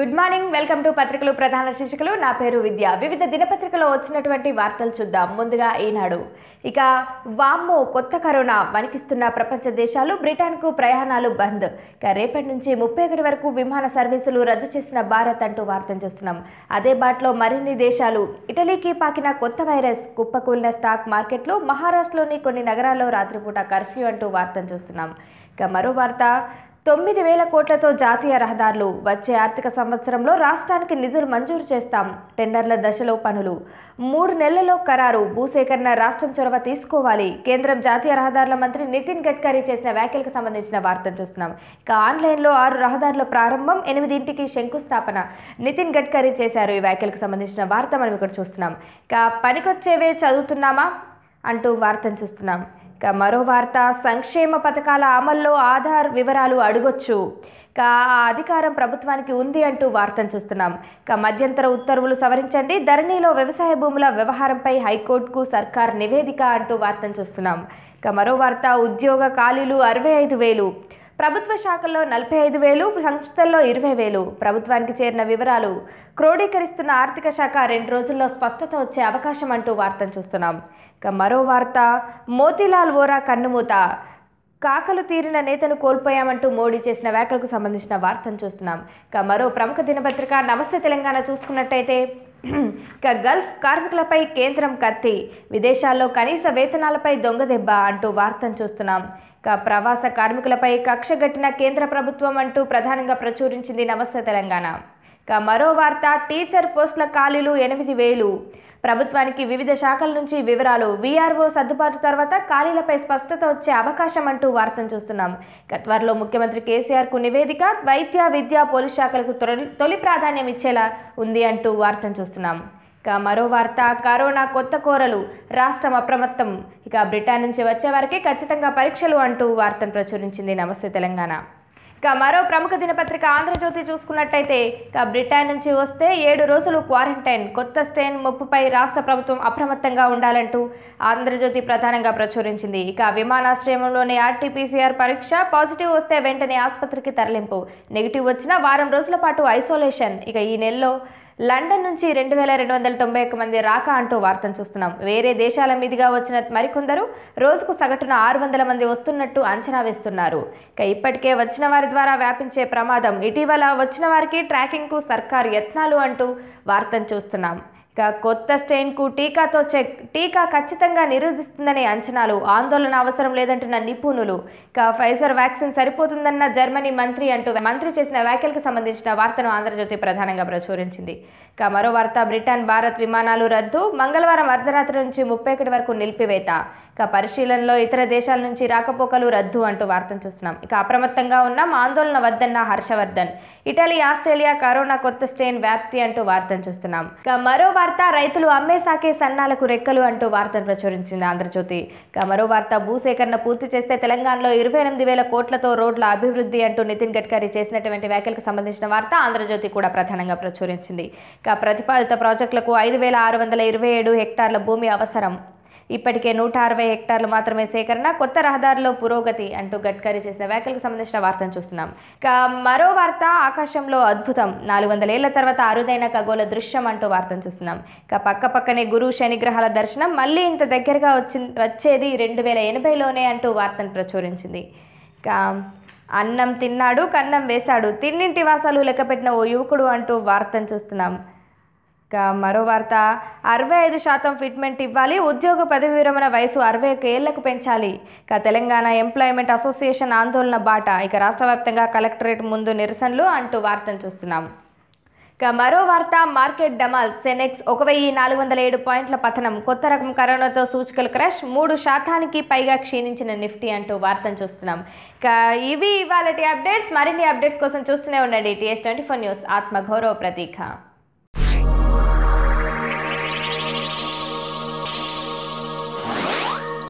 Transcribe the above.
good morning welcome to పత్రికలు ప్రధాన శీర్షికలు నా పేరు విద్య వివిధ దినపత్రికలో వచ్చినటువంటి వార్తలు చూద్దాం ముందుగా ఈనాడు ఇక వామ్మో కొత్త కరోనా వణికిస్తున్న ప్రపంచ దేశాలు బ్రిటన్కు ప్రయాణాలు బంద్ ఇక రేపటి నుంచి ముప్పై ఒకటి వరకు విమాన సర్వీసులు రద్దు చేసిన భారత్ అంటూ వార్తలు చూస్తున్నాం అదే బాటలో మరిన్ని దేశాలు ఇటలీకి పాకిన కొత్త వైరస్ కుప్పకూలిన స్టాక్ మార్కెట్లు మహారాష్ట్రలోని కొన్ని నగరాల్లో రాత్రిపూట కర్ఫ్యూ అంటూ వార్తలు చూస్తున్నాం ఇక మరో వార్త తొమ్మిది వేల కోట్లతో జాతీయ రహదారులు వచ్చే ఆర్థిక సంవత్సరంలో రాష్ట్రానికి నిధులు మంజూరు చేస్తాం టెండర్ల దశలో పనులు మూడు నెలల్లో ఖరారు భూసేకరణ రాష్ట్రం చొరవ తీసుకోవాలి కేంద్రం జాతీయ రహదారుల మంత్రి నితిన్ గడ్కరీ చేసిన వ్యాఖ్యలకు సంబంధించిన వార్తను చూస్తున్నాం ఇక ఆన్లైన్లో ఆరు రహదారుల ప్రారంభం ఎనిమిదింటికి శంకుస్థాపన నితిన్ గడ్కరీ చేశారు ఈ వ్యాఖ్యలకు సంబంధించిన వార్త మనం ఇక్కడ చూస్తున్నాం ఇక పనికొచ్చేవే చదువుతున్నామా అంటూ వార్తను చూస్తున్నాం ఇక మరో వార్త సంక్షేమ పథకాల అమల్లో ఆధార్ వివరాలు అడగొచ్చు ఇక ఆ అధికారం ప్రభుత్వానికి ఉంది అంటూ వార్తను చూస్తున్నాం ఇక మధ్యంతర ఉత్తర్వులు సవరించండి ధరణిలో వ్యవసాయ భూముల వ్యవహారంపై హైకోర్టుకు సర్కార్ నివేదిక అంటూ వార్తను చూస్తున్నాం ఇక మరో వార్త ఉద్యోగ ఖాళీలు అరవై ఐదు వేలు ప్రభుత్వ శాఖల్లో నలభై ఐదు వేలు సంస్థల్లో ఇరవై వేలు ప్రభుత్వానికి చేరిన వివరాలు క్రోడీకరిస్తున్న ఆర్థిక శాఖ రెండు రోజుల్లో స్పష్టత వచ్చే అవకాశం అంటూ వార్తను చూస్తున్నాం ఇక మరో వార్త మోతీలాల్ వోరా కన్నుమూత కాకలు తీరిన నేతను కోల్పోయామంటూ మోడీ చేసిన వ్యాఖ్యలకు సంబంధించిన వార్తను చూస్తున్నాం ఇక మరో ప్రముఖ దినపత్రిక నమస్తే తెలంగాణ చూసుకున్నట్టయితే ఇక గల్ఫ్ కార్మికులపై కేంద్రం కత్తి విదేశాల్లో కనీస వేతనాలపై దొంగ దెబ్బ అంటూ వార్తను చూస్తున్నాం ఇక ప్రవాస కార్మికులపై కక్షగట్టిన కేంద్ర ప్రభుత్వం అంటూ ప్రధానంగా ప్రచురించింది నమస్తే తెలంగాణ ఇక మరో వార్త టీచర్ పోస్టుల ఖాళీలు ఎనిమిది వేలు ప్రభుత్వానికి వివిధ శాఖల నుంచి వివరాలు వీఆర్ఓ సర్దుబాటు తర్వాత ఖాళీలపై స్పష్టత వచ్చే అవకాశం అంటూ వార్తను చూస్తున్నాం ఇక త్వరలో ముఖ్యమంత్రి కేసీఆర్ కు నివేదిక వైద్య విద్య పోలీస్ శాఖలకు తొలి తొలి ప్రాధాన్యం ఇచ్చేలా ఉంది అంటూ వార్తను చూస్తున్నాం ఇక మరో వార్త కరోనా కొత్త కోరలు రాష్ట్రం అప్రమత్తం ఇక బ్రిటన్ నుంచి వచ్చే వారికి ఖచ్చితంగా పరీక్షలు అంటూ వార్తను ప్రచురించింది నమస్తే తెలంగాణ ఇక మరో ప్రముఖ దినపత్రిక ఆంధ్రజ్యోతి చూసుకున్నట్టయితే ఇక బ్రిటన్ నుంచి వస్తే ఏడు రోజులు క్వారంటైన్ కొత్త స్టెయిన్ ముప్పుపై రాష్ట్ర ప్రభుత్వం అప్రమత్తంగా ఉండాలంటూ ఆంధ్రజ్యోతి ప్రధానంగా ప్రచురించింది ఇక విమానాశ్రయంలోని ఆర్టీపీసీఆర్ పరీక్ష పాజిటివ్ వస్తే వెంటనే ఆసుపత్రికి తరలింపు నెగిటివ్ వచ్చిన వారం రోజుల పాటు ఐసోలేషన్ ఇక ఈ నెలలో లండన్ నుంచి రెండు వేల రెండు వందల తొంభై ఒక్క మంది రాక అంటూ వార్తను చూస్తున్నాం వేరే దేశాల మీదుగా వచ్చిన మరికొందరు రోజుకు సగటున ఆరు వందల మంది వస్తున్నట్టు అంచనా వేస్తున్నారు ఇక ఇప్పటికే వచ్చిన వారి ద్వారా వ్యాపించే ప్రమాదం ఇటీవల వచ్చిన వారికి ట్రాకింగ్కు సర్కార్ యత్నాలు అంటూ వార్తను చూస్తున్నాం ఇక కొత్త స్టెయిన్కు టీకాతో చెక్ టీకా ఖచ్చితంగా నిరోధిస్తుందనే అంచనాలు ఆందోళన అవసరం లేదంటున్న నిపుణులు ఇక ఫైజర్ వ్యాక్సిన్ సరిపోతుందన్న జర్మనీ మంత్రి అంటూ మంత్రి చేసిన వ్యాఖ్యలకు సంబంధించిన వార్తను ఆంధ్రజ్యోతి ప్రధానంగా ప్రచురించింది ఇక మరో వార్త బ్రిటన్ భారత్ విమానాలు రద్దు మంగళవారం అర్ధరాత్రి నుంచి ముప్పై ఒకటి వరకు నిలిపివేత ఇక పరిశీలనలో ఇతర దేశాల నుంచి రాకపోకలు రద్దు అంటూ వార్తను చూస్తున్నాం ఇక అప్రమత్తంగా ఉన్నాం ఆందోళన వద్దన్న హర్షవర్ధన్ ఇటలీ ఆస్ట్రేలియా కరోనా కొత్త స్టెయిన్ వ్యాప్తి అంటూ వార్తను చూస్తున్నాం ఇక మరో వార్త రైతులు అమ్మే సాకే సన్నాలకు రెక్కలు అంటూ వార్తను ప్రచురించింది ఆంధ్రజ్యోతి ఇక మరో వార్త భూసేకరణ పూర్తి చేస్తే తెలంగాణలో ఇరవై ఎనిమిది వేల కోట్లతో రోడ్ల అభివృద్ధి అంటూ నితిన్ గడ్కరీ చేసినటువంటి వ్యాఖ్యలకు సంబంధించిన వార్త ఆంధ్రజ్యోతి కూడా ప్రధానంగా ప్రచురించింది ఇక ప్రతిపాదిత ప్రాజెక్టులకు ఐదు వేల ఆరు వందల ఇరవై ఏడు హెక్టార్ల భూమి అవసరం ఇప్పటికే నూట అరవై హెక్టార్లు మాత్రమే సేకరణ కొత్త రహదారిలో పురోగతి అంటూ గడ్కరీ చేసిన వ్యాఖ్యలకు సంబంధించిన వార్తను చూస్తున్నాం ఇక మరో వార్త ఆకాశంలో అద్భుతం నాలుగు వందల ఏళ్ల తర్వాత అరుదైన ఖగోళ దృశ్యం అంటూ వార్తను చూస్తున్నాం ఇక పక్క పక్కనే గురు శని గ్రహాల దర్శనం మళ్ళీ ఇంత దగ్గరగా వచ్చి వచ్చేది రెండు వేల ఎనభైలోనే అంటూ వార్తను ప్రచురించింది ఇక అన్నం తిన్నాడు కన్నం వేశాడు తిన్నింటి వాసాలు లెక్కపెట్టిన ఓ యువకుడు అంటూ వార్తను చూస్తున్నాం ఇక మరో వార్త అరవై ఐదు శాతం ఫిట్మెంట్ ఇవ్వాలి ఉద్యోగ పదవి విరమణ వయసు అరవై ఒక్క ఏళ్లకు పెంచాలి ఇక తెలంగాణ ఎంప్లాయ్మెంట్ అసోసియేషన్ ఆందోళన బాట ఇక రాష్ట్ర వ్యాప్తంగా కలెక్టరేట్ ముందు నిరసనలు అంటూ వార్తను చూస్తున్నాం ఇక మరో వార్త మార్కెట్ డమాల్ సెనెక్స్ ఒక వెయ్యి నాలుగు వందల ఏడు పాయింట్ల పతనం కొత్త రకం కరోనాతో సూచికలు క్రష్ మూడు శాతానికి పైగా క్షీణించిన నిఫ్టీ అంటూ వార్తను చూస్తున్నాం ఇక ఇవి ఇవాళ అప్డేట్స్ మరిన్ని అప్డేట్స్ కోసం చూస్తూనే ఉండండి టీఎస్ ట్వంటీ ఫోర్ న్యూస్ ఆత్మగౌరవ ప్రతీక